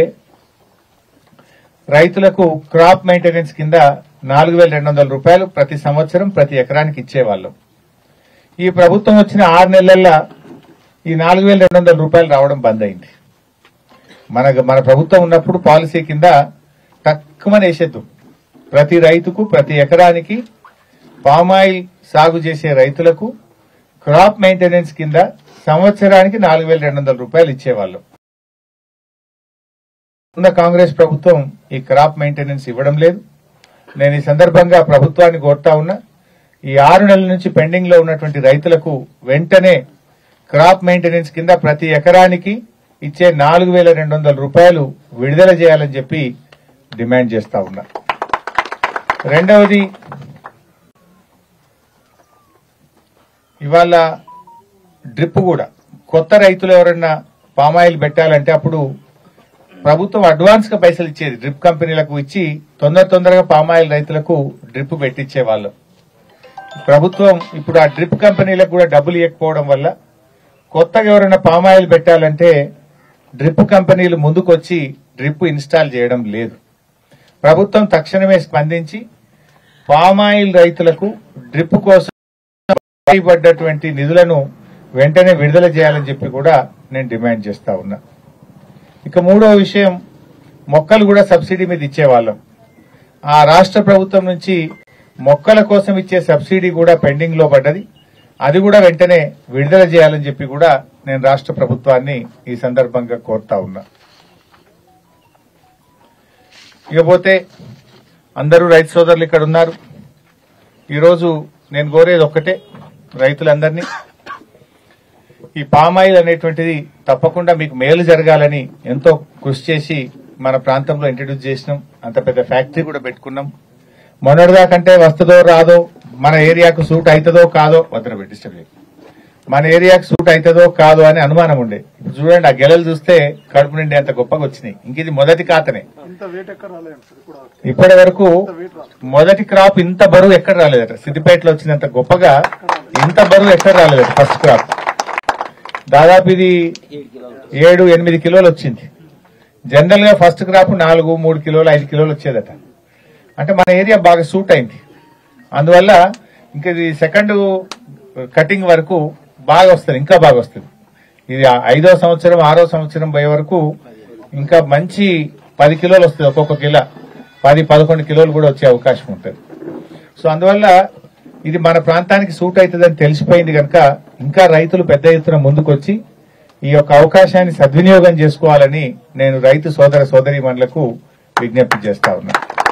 రైతులకు క్రాప్ మెయింటెనెన్స్ కింద నాలుగు వేల రెండు వందల రూపాయలు ప్రతి సంవత్సరం ప్రతి ఎకరానికి ఇచ్చేవాళ్ళం ఈ ప్రభుత్వం వచ్చిన ఆరు నెలల్లో ఈ నాలుగు వేల రెండు వందల రూపాయలు రావడం బంద్ అయింది మన మన ప్రభుత్వం ఉన్నప్పుడు పాలసీ కింద తక్కువని వేసేద్దాం ప్రతి రైతుకు ప్రతి ఎకరానికి పామాయిల్ సాగు చేసే రైతులకు క్రాప్ మెయింటెనెన్స్ కింద సంవత్సరానికి నాలుగు వేల రెండు వందల రూపాయలు ఇచ్చేవాళ్ళం ఉన్న కాంగ్రెస్ ప్రభుత్వం ఈ క్రాప్ మెయింటెనెన్స్ ఇవ్వడం లేదు నేను ఈ సందర్భంగా ప్రభుత్వాన్ని కోరుతా ఉన్నా ఈ ఆరు నెలల నుంచి పెండింగ్ లో ఉన్నటువంటి రైతులకు వెంటనే క్రాప్ మెయింటెనెన్స్ కింద ప్రతి ఎకరానికి ఇచ్చే నాలుగు వేల రెండు వందల రూపాయలు విడుదల చేయాలని చెప్పి డిమాండ్ చేస్తా ఉన్నా రెండవది ఇవాళ డ్రిప్ కూడా కొత్త రైతులు ఎవరన్నా పామాయిల్ పెట్టాలంటే అప్పుడు ప్రభుత్వం అడ్వాన్స్ గా పైసలు ఇచ్చేది డ్రిప్ కంపెనీలకు ఇచ్చి తొందర తొందరగా పామాయిల్ రైతులకు డ్రిప్ పెట్టించే వాళ్ళు ప్రభుత్వం ఇప్పుడు ఆ డ్రిప్ కంపెనీలకు కూడా డబ్బులు ఇవ్వకపోవడం వల్ల కొత్తగా ఎవరైనా పామాయిల్ పెట్టాలంటే డ్రిప్ కంపెనీలు ముందుకొచ్చి డ్రిప్ ఇన్స్టాల్ చేయడం లేదు ప్రభుత్వం తక్షణమే స్పందించి పామాయిల్ రైతులకు డ్రిప్ కోసం పడ్డటువంటి నిధులను వెంటనే విడుదల చేయాలని చెప్పి కూడా నేను డిమాండ్ చేస్తా ఉన్నా ఇక మూడో విషయం మొక్కలు కూడా సబ్సిడీ మీద ఇచ్చేవాళ్ళం ఆ రాష్ట్ర ప్రభుత్వం నుంచి మొక్కల కోసం ఇచ్చే సబ్సిడీ కూడా పెండింగ్ లో పడ్డది అది కూడా వెంటనే విడుదల చేయాలని చెప్పి కూడా నేను రాష్ట్ర ప్రభుత్వాన్ని ఈ సందర్భంగా కోరుతా ఉన్నా ఇకపోతే అందరూ రైతు సోదరులు ఇక్కడ ఉన్నారు ఈరోజు నేను కోరేది ఒక్కటే రైతులందరినీ ఈ పామాయిల్ అనేటువంటిది తప్పకుండా మీకు మేలు జరగాలని ఎంతో కృషి చేసి మన ప్రాంతంలో ఇంట్రడ్యూస్ చేసినాం అంత పెద్ద ఫ్యాక్టరీ కూడా పెట్టుకున్నాం మొన్నటిదాకంటే వస్తుందో రాదో మన ఏరియాకు సూట్ అవుతుందో కాదో వద్దన పెట్టిష్టం మన ఏరియాకు సూట్ అవుతుందో కాదో అని అనుమానం ఉండే ఇప్పుడు చూడండి ఆ గెలలు చూస్తే కడుపు నిండి అంత గొప్పగా వచ్చినాయి ఇంక ఇది మొదటి ఖాతనే ఇంత వెయిట్ ఎక్కడ రాలేదు సార్ ఇప్పుడు ఇప్పటి వరకు ఇంత వెయిట్ రాలేదు మొదటి క్రాప్ ఇంత బరువు ఎక్కడ రాలేదట సిద్దిపేటలో వచ్చినంత గొప్పగా ఇంత బరువు ఎక్కడ రాలేదట ఫస్ట్ క్రాప్ దాదాపు ఇది ఏడు ఎనిమిది కిలోలు వచ్చింది జనరల్ గా ఫస్ట్ క్రాప్ నాలుగు మూడు కిలోలు ఐదు కిలోలు వచ్చేదట అంటే మన ఏరియా బాగా సూట్ అయింది అందువల్ల ఇంకా ఇది సెకండ్ కటింగ్ వరకు బాగా వస్తుంది ఇంకా బాగా వస్తుంది ఇది ఆ ఐదో సంవత్సరం ఆరో సంవత్సరం పోయే వరకు ఇంకా మంచి పది కిలోలు వస్తుంది ఒక్కొక్క కిలో పది పదకొండు కిలోలు కూడా వచ్చే అవకాశం ఉంటుంది సో అందువల్ల ఇది మన ప్రాంతానికి సూట్ అవుతుందని తెలిసిపోయింది కనుక ఇంకా రైతులు పెద్ద ఎత్తున ముందుకొచ్చి ఈ యొక్క అవకాశాన్ని సద్వినియోగం చేసుకోవాలని నేను రైతు సోదర సోదరీమణులకు విజ్ఞప్తి చేస్తా ఉన్నా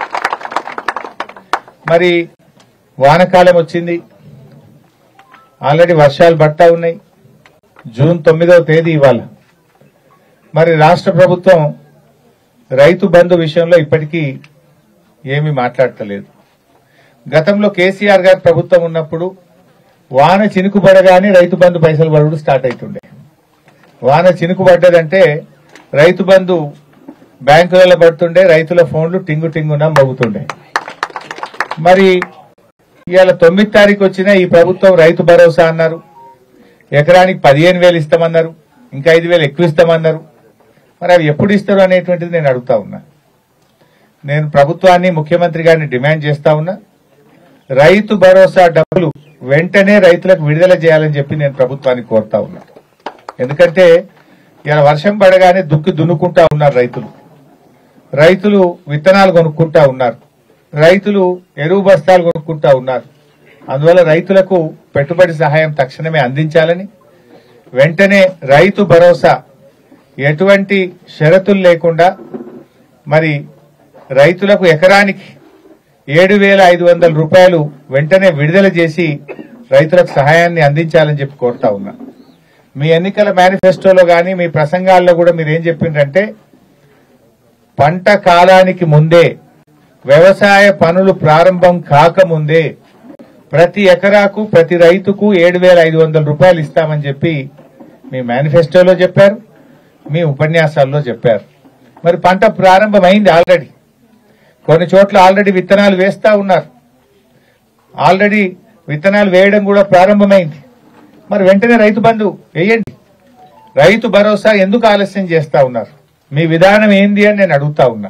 మరి వానకాలం వచ్చింది ఆల్రెడీ వర్షాలు పడతా ఉన్నాయి జూన్ తొమ్మిదవ తేదీ ఇవాళ మరి రాష్ట్ర ప్రభుత్వం రైతు బంధు విషయంలో ఇప్పటికీ ఏమీ మాట్లాడతలేదు గతంలో కేసీఆర్ గారి ప్రభుత్వం ఉన్నప్పుడు వాన చినుకు పడగానే రైతు బంధు పైసలు పడుడు స్టార్ట్ అవుతుండే వాన చినుకు పడ్డదంటే రైతు బంధు బ్యాంకులలో పడుతుండే రైతుల ఫోన్లు టింగు టింగున మోగుతుండే మరి ఇవాళ తొమ్మిది తారీఖు వచ్చిన ఈ ప్రభుత్వం రైతు భరోసా అన్నారు ఎకరానికి పదిహేను వేలు ఇస్తామన్నారు ఇంకా ఐదు వేలు ఎక్కువ ఇస్తామన్నారు మరి అవి ఎప్పుడు ఇస్తారు అనేటువంటిది నేను అడుగుతా ఉన్నా నేను ప్రభుత్వాన్ని ముఖ్యమంత్రి గారిని డిమాండ్ చేస్తా ఉన్నా రైతు భరోసా డబ్బులు వెంటనే రైతులకు విడుదల చేయాలని చెప్పి నేను ప్రభుత్వాన్ని కోరుతా ఉన్నా ఎందుకంటే ఇలా వర్షం పడగానే దుక్కి దున్నుకుంటా ఉన్నారు రైతులు రైతులు విత్తనాలు కొనుక్కుంటా ఉన్నారు రైతులు ఎరువు బస్తాలు కొనుక్కుంటా ఉన్నారు అందువల్ల రైతులకు పెట్టుబడి సహాయం తక్షణమే అందించాలని వెంటనే రైతు భరోసా ఎటువంటి షరతులు లేకుండా మరి రైతులకు ఎకరానికి ఏడు వేల ఐదు వందల రూపాయలు వెంటనే విడుదల చేసి రైతులకు సహాయాన్ని అందించాలని చెప్పి కోరుతా ఉన్నా మీ ఎన్నికల మేనిఫెస్టోలో గాని మీ ప్రసంగాల్లో కూడా మీరు ఏం చెప్పిండ్రంటే పంట కాలానికి ముందే వ్యవసాయ పనులు ప్రారంభం కాకముందే ప్రతి ఎకరాకు ప్రతి రైతుకు ఏడు వేల ఐదు వందల రూపాయలు ఇస్తామని చెప్పి మీ మేనిఫెస్టోలో చెప్పారు మీ ఉపన్యాసాల్లో చెప్పారు మరి పంట ప్రారంభమైంది ఆల్రెడీ కొన్ని చోట్ల ఆల్రెడీ విత్తనాలు వేస్తా ఉన్నారు ఆల్రెడీ విత్తనాలు వేయడం కూడా ప్రారంభమైంది మరి వెంటనే రైతు బంధు వేయండి రైతు భరోసా ఎందుకు ఆలస్యం చేస్తా ఉన్నారు మీ విధానం ఏంది అని నేను అడుగుతా ఉన్నా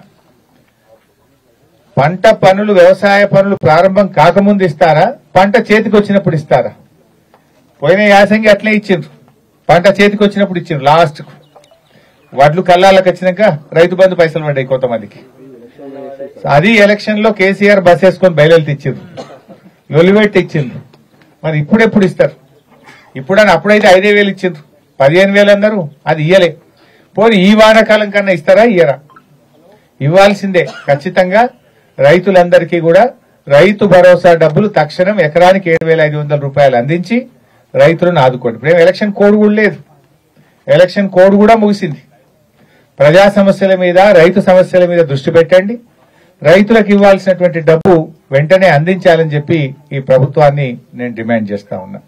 పంట పనులు వ్యవసాయ పనులు ప్రారంభం కాకముందు ఇస్తారా పంట చేతికి వచ్చినప్పుడు ఇస్తారా పోయిన యాసంగి అట్లే ఇచ్చిండ్రు పంట చేతికి వచ్చినప్పుడు ఇచ్చిండ్రు లాస్ట్ కు వడ్లు కల్లాలకు వచ్చినాక రైతు బంధు పైసలు పడ్డాయి కొంతమందికి అది ఎలక్షన్ లో కేసీఆర్ బస్ వేసుకొని బయలుదేరి ఇచ్చిండ్రు లొలిపెట్టి ఇచ్చిండ్రు మరి ఇప్పుడెప్పుడు ఇస్తారు ఇప్పుడని అప్పుడైతే ఐదే వేలు ఇచ్చిండ్రు పదిహేను వేలు అన్నారు అది ఇయ్యలే పోనీ ఈ వానాకాలం కన్నా ఇస్తారా ఇయ్యరా ఇవ్వాల్సిందే ఖచ్చితంగా రైతులందరికీ కూడా రైతు భరోసా డబ్బులు తక్షణం ఎకరానికి ఏడు వేల ఐదు వందల రూపాయలు అందించి రైతులను ఆదుకోండి ఇప్పుడు ఏం ఎలక్షన్ కోడ్ కూడా లేదు ఎలక్షన్ కోడ్ కూడా ముగిసింది ప్రజా సమస్యల మీద రైతు సమస్యల మీద దృష్టి పెట్టండి రైతులకు ఇవ్వాల్సినటువంటి డబ్బు వెంటనే అందించాలని చెప్పి ఈ ప్రభుత్వాన్ని నేను డిమాండ్ చేస్తా ఉన్నా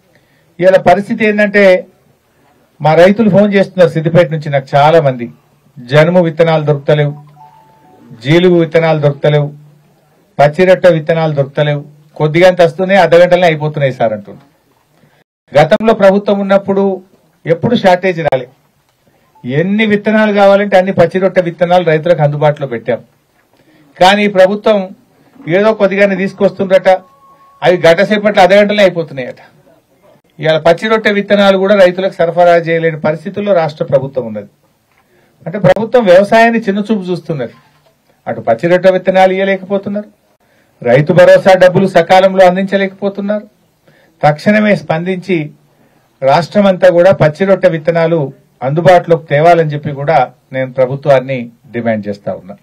ఇలా పరిస్థితి ఏంటంటే మా రైతులు ఫోన్ చేస్తున్నారు సిద్దిపేట నుంచి నాకు చాలా మంది జనుము విత్తనాలు దొరుకుతలేవు జీలుగు విత్తనాలు దొరుకుతలేవు పచ్చిరొట్ట విత్తనాలు దొరుకుతలేవు కొద్దిగా వస్తున్నాయి అర్ధగంటలనే అయిపోతున్నాయి సార్ అంటుండ్రు గతంలో ప్రభుత్వం ఉన్నప్పుడు ఎప్పుడు షార్టేజ్ రాలే ఎన్ని విత్తనాలు కావాలంటే అన్ని పచ్చిరొట్ట విత్తనాలు రైతులకు అందుబాటులో పెట్టాం కానీ ఈ ప్రభుత్వం ఏదో కొద్దిగానే తీసుకొస్తుందట అవి గంట సేపట్లో అర్ధగంటలే అయిపోతున్నాయట ఇవాళ పచ్చిరొట్టె విత్తనాలు కూడా రైతులకు సరఫరా చేయలేని పరిస్థితుల్లో రాష్ట్ర ప్రభుత్వం ఉన్నది అంటే ప్రభుత్వం వ్యవసాయాన్ని చిన్నచూపు చూస్తున్నది అటు పచ్చిరొట్టె విత్తనాలు ఇవ్వలేకపోతున్నారు రైతు భరోసా డబ్బులు సకాలంలో అందించలేకపోతున్నారు తక్షణమే స్పందించి రాష్ట్రమంతా కూడా పచ్చిరొట్టె విత్తనాలు అందుబాటులోకి తేవాలని చెప్పి కూడా నేను ప్రభుత్వాన్ని డిమాండ్ చేస్తా ఉన్నా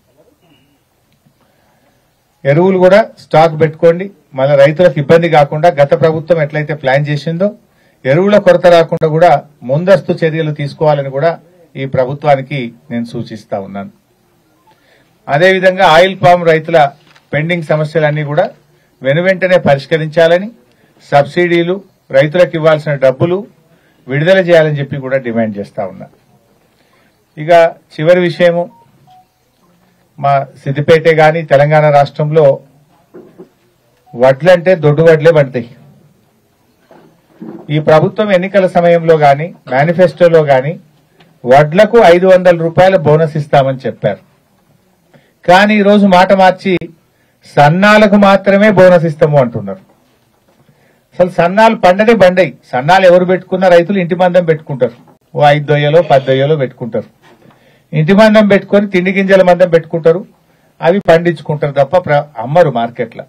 ఎరువులు కూడా స్టాక్ పెట్టుకోండి మన రైతులకు ఇబ్బంది కాకుండా గత ప్రభుత్వం ఎట్లయితే ప్లాన్ చేసిందో ఎరువుల కొరత రాకుండా కూడా ముందస్తు చర్యలు తీసుకోవాలని కూడా ఈ ప్రభుత్వానికి నేను సూచిస్తా ఉన్నాను అదేవిధంగా ఆయిల్ పామ్ రైతుల పెండింగ్ సమస్యలన్నీ కూడా వెనువెంటనే పరిష్కరించాలని సబ్సిడీలు రైతులకు ఇవ్వాల్సిన డబ్బులు విడుదల చేయాలని చెప్పి కూడా డిమాండ్ చేస్తా ఉన్నా ఇక చివరి విషయము మా సిద్దిపేట గాని తెలంగాణ రాష్ట్రంలో వడ్లంటే దొడ్డు వడ్లే పడతాయి ఈ ప్రభుత్వం ఎన్నికల సమయంలో గాని మేనిఫెస్టోలో గాని వడ్లకు ఐదు వందల రూపాయల బోనస్ ఇస్తామని చెప్పారు కానీ ఈ రోజు మాట మార్చి సన్నాలకు మాత్రమే బోనస్ ఇస్తాము అంటున్నారు అసలు సన్నాలు పండనే బండయి సన్నాలు ఎవరు పెట్టుకున్న రైతులు ఇంటి మందం పెట్టుకుంటారు ఓ ఐదు దొయ్యలో పది దొయ్యలో పెట్టుకుంటారు ఇంటి మందం పెట్టుకొని తిండి గింజల మందం పెట్టుకుంటారు అవి పండించుకుంటారు తప్ప ప్ర- అమ్మరు మార్కెట్లో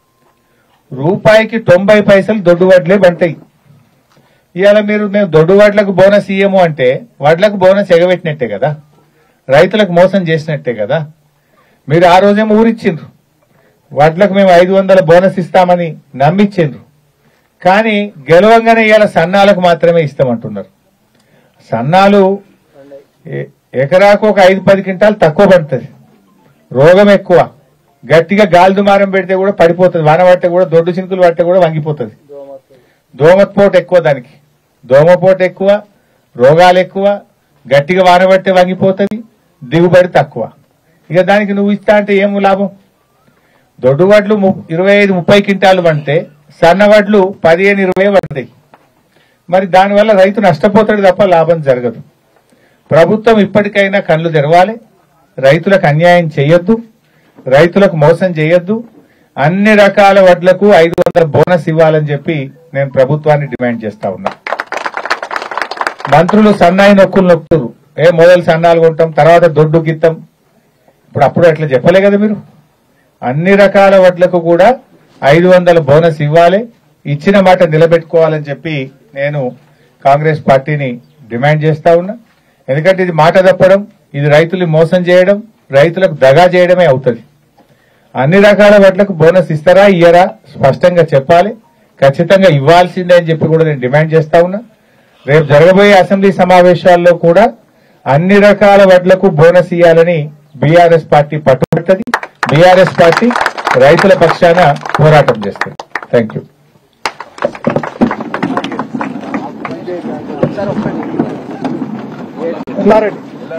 రూపాయికి తొంభై పైసలు దొడ్డు వడ్లే బంటాయి ఇవాళ మీరు మేము దొడ్డు వడ్లకు బోనస్ ఇయ్యము అంటే వడ్లకు బోనస్ ఎగబెట్టినట్టే కదా రైతులకు మోసం చేసినట్టే కదా మీరు ఆ రోజేమో ఊరిచ్చిండ్రు వడ్లకు మేము ఐదు వందల బోనస్ ఇస్తామని నమ్మిచ్చిండ్రు కానీ గెలవంగానే ఇవాళ సన్నాలకు మాత్రమే ఇస్తామంటున్నారు సన్నాలు ఎ- ఎకరాకు ఒక ఐదు పది క్వింటాలు తక్కువ పడుతుంది రోగం ఎక్కువ గట్టిగా గాలి దుమారం పెడితే కూడా పడిపోతుంది వాన పడితే కూడా దొడ్డు చినుకులు పడితే కూడా వంగిపోతుంది దోమపోటు ఎక్కువ దానికి దోమపోటు ఎక్కువ రోగాలు ఎక్కువ గట్టిగా వాన పడితే వంగిపోతుంది దిగుబడి తక్కువ ఇక దానికి నువ్వు ఇస్తా అంటే ఏం లాభం దొడ్డు వడ్లు ము- ఇరవై ఐదు ముప్పై క్వింటాలు పంటే సన్న వడ్లు పదిహేను ఇరవై పడతాయి మరి దానివల్ల రైతు నష్టపోతాడు తప్ప లాభం జరగదు ప్రభుత్వం ఇప్పటికైనా కళ్ళు తెరవాలి రైతులకు అన్యాయం చేయొద్దు రైతులకు మోసం చేయొద్దు అన్ని రకాల వడ్లకు ఐదు వందల బోనస్ ఇవ్వాలని చెప్పి నేను ప్రభుత్వాన్ని డిమాండ్ చేస్తా ఉన్నా మంత్రులు సన్నాయి నొక్కులు నొక్కుతురు ఏ మొదలు సన్నాలు కొంటాం తర్వాత దొడ్డు గిత్తం ఇప్పుడు అప్పుడు అట్లా చెప్పలే కదా మీరు అన్ని రకాల వడ్లకు కూడా ఐదు వందల బోనస్ ఇవ్వాలి ఇచ్చిన మాట నిలబెట్టుకోవాలని చెప్పి నేను కాంగ్రెస్ పార్టీని డిమాండ్ చేస్తా ఉన్నా ఎందుకంటే ఇది మాట తప్పడం ఇది రైతులు మోసం చేయడం రైతులకు దగా చేయడమే అవుతుంది అన్ని రకాల వడ్లకు బోనస్ ఇస్తారా ఇయ్యరా స్పష్టంగా చెప్పాలి ఖచ్చితంగా ఇవ్వాల్సిందే అని చెప్పి కూడా నేను డిమాండ్ చేస్తా ఉన్నా రేపు జరగబోయే అసెంబ్లీ సమావేశాల్లో కూడా అన్ని రకాల వడ్లకు బోనస్ ఇవ్వాలని బీఆర్ఎస్ పార్టీ పట్టుబడుతుంది బీఆర్ఎస్ పార్టీ రైతుల పక్షాన పోరాటం చేస్తుంది thank you Yellareddy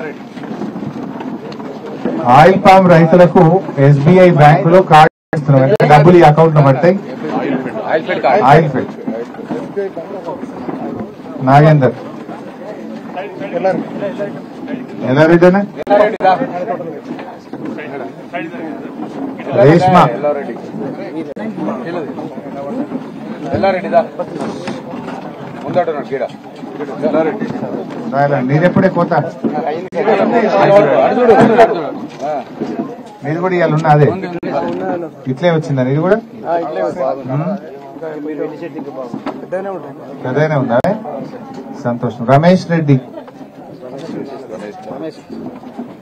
oil palm రైతులకు ఎస్బీఐ బ్యాంకులో కార్డు ఇస్తున్నాం అంటే డబ్బులు ఈ అకౌంట్ లో పడతాయి ఆయిల్ ఫెడ్ నాగేందర్ ఎలా రెడ్డినా రేష్మా ఎల్లారెడ్డిదా ముందడున్నాడు గీడ ఎల్లారెడ్డి రాయలా నీదెప్పుడే కోత నీది కూడా ఇవాళ ఉన్నా అదే ఇట్లే వచ్చిందా నీది కూడా ఉమ్. పెద్దనే ఉంటాయి పెద్దగానే ఉందా సంతోషం రమేష్ రెడ్డి